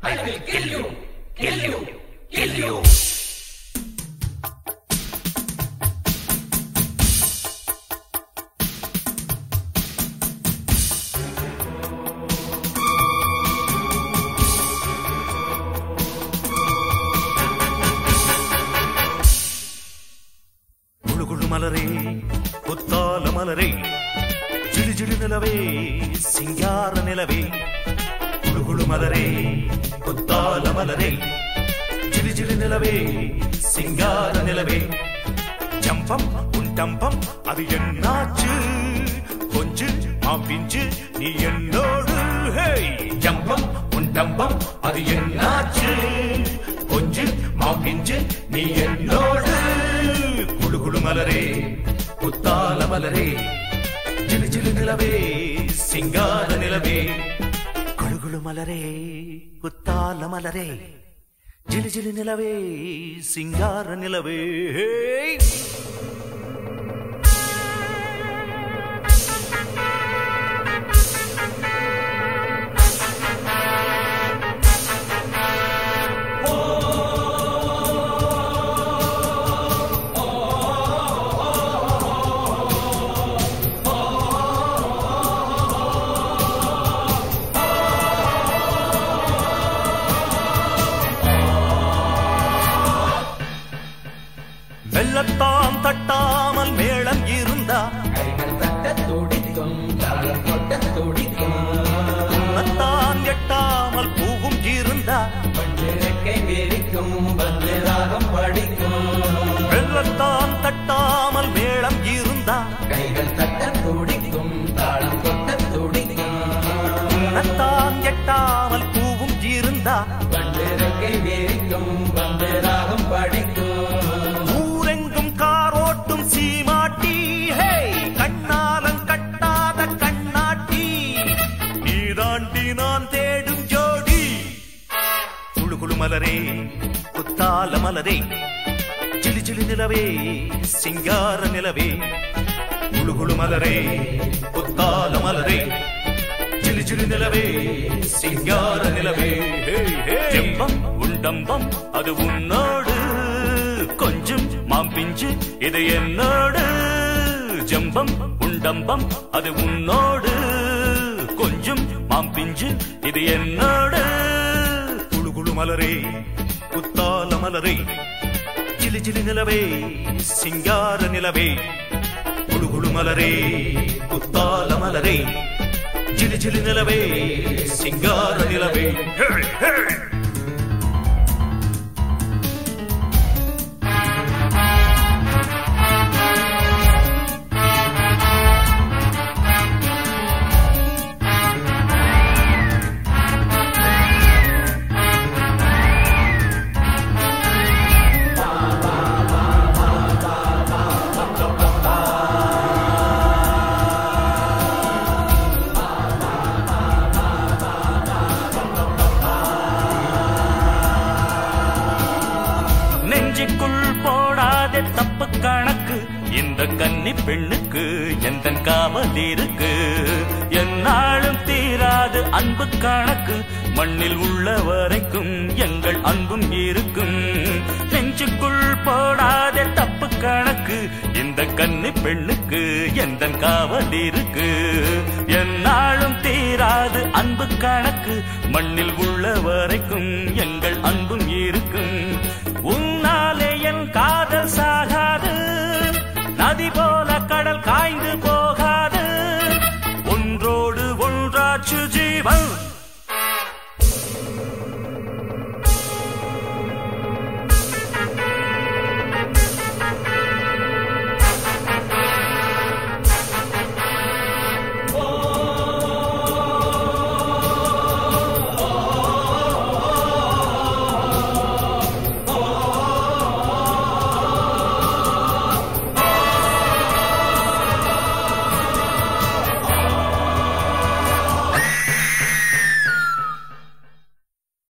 I will kill you, kill you, kill you. குழு குழு மலரே புத்தால மலரே ஜிலு ஜிலு நிலவே சிங்கார நிலவே குழு குழு மலரே புத்தால மலரே ஜிலு ஜிலு நிலவே சிங்கார நிலவே ஜம்பம் உன் டம்பம் அது என்னாச்சு கொஞ்சு மாப்பிஞ்சு நீ என்னோடு ஹே ஜம்பம் உன் டம்பம் அது என்னாச்சு கொஞ்சு மாப்பிஞ்சு நீ என்னோடு குழு குழு மலரே புத்தால மலரே ஜிலு ஜிலு நிலவே சிங்கார நிலவே குழு குழு மலரே புத்தால மலரே ஜிலு ஜிலு நிலவே சிங்கார நிலவே வெள்ளத்தான் தட்டாமல் மேளம் இருந்தா கைகள் தட்ட துடிக்கும் தாளம் கொட்ட துடிக்கும் உன்னத்தான் எட்டாமல் பூவும் இருந்தா பஞ்சிறக்கை விரிக்கும் வந்து ராகம் படிக்கும் வெள்ளத்தான் தட்டாமல் மேளம் இருந்தா கைகள் தட்ட துடிக்கும் தாளம் கொட்ட துடிக்கும் உன்னத்தான் எட்டாமல் பூவும் இருந்தா பஞ்சிறக்கை விரிக்கும் வந்து ராகம் படிக்கும் ஊரெங்கும் காரோட்டும் சீமாட்டி ஹே கண்ணாலம் கட்டாத கண்ணாட்டி நீதாண்டி நான் தேடும் ஜோடி குழு குழு மலரே புத்தால மலரே சிலு சிலு நிலவே சிங்கார நிலவே குழு குழு மலரே புத்தால மலரே சிலு சிலு நிலவே சிங்கார நிலவே ஜெம்பம் உண்டம்பம் அது உன்னோடு கொஞ்சம் மாம்பிஞ்சு இது என்னோடு ஜம்பம் உண்டம்பம் அது உன்னோடு கொஞ்சம் மாம்பிஞ்சு இது என்னோடு குழு குழு மலரே புத்தால மலரே ஜிலு ஜிலு நிலவே சிங்கார நிலவே குழு குழு மலரே புத்தால மலரே ஜிலு ஜிலு நிலவே சிங்கார நிலவே ஹே, ஹே. நெஞ்சுக்குள் போடாத தப்பு கணக்கு இந்த கன்னி பெண்ணுக்கு எந்த காவல் இருக்கு என்னாலும் தீராது அன்பு கணக்கு மண்ணில் உள்ள வரைக்கும் எங்கள் அன்பும் இருக்கும் நெஞ்சுக்குள் போடாத தப்பு கணக்கு இந்த கன்னி பெண்ணுக்கு எந்த காவல் இருக்கு என்னாலும் தீராது அன்பு கணக்கு மண்ணில் உள்ள வரைக்கும்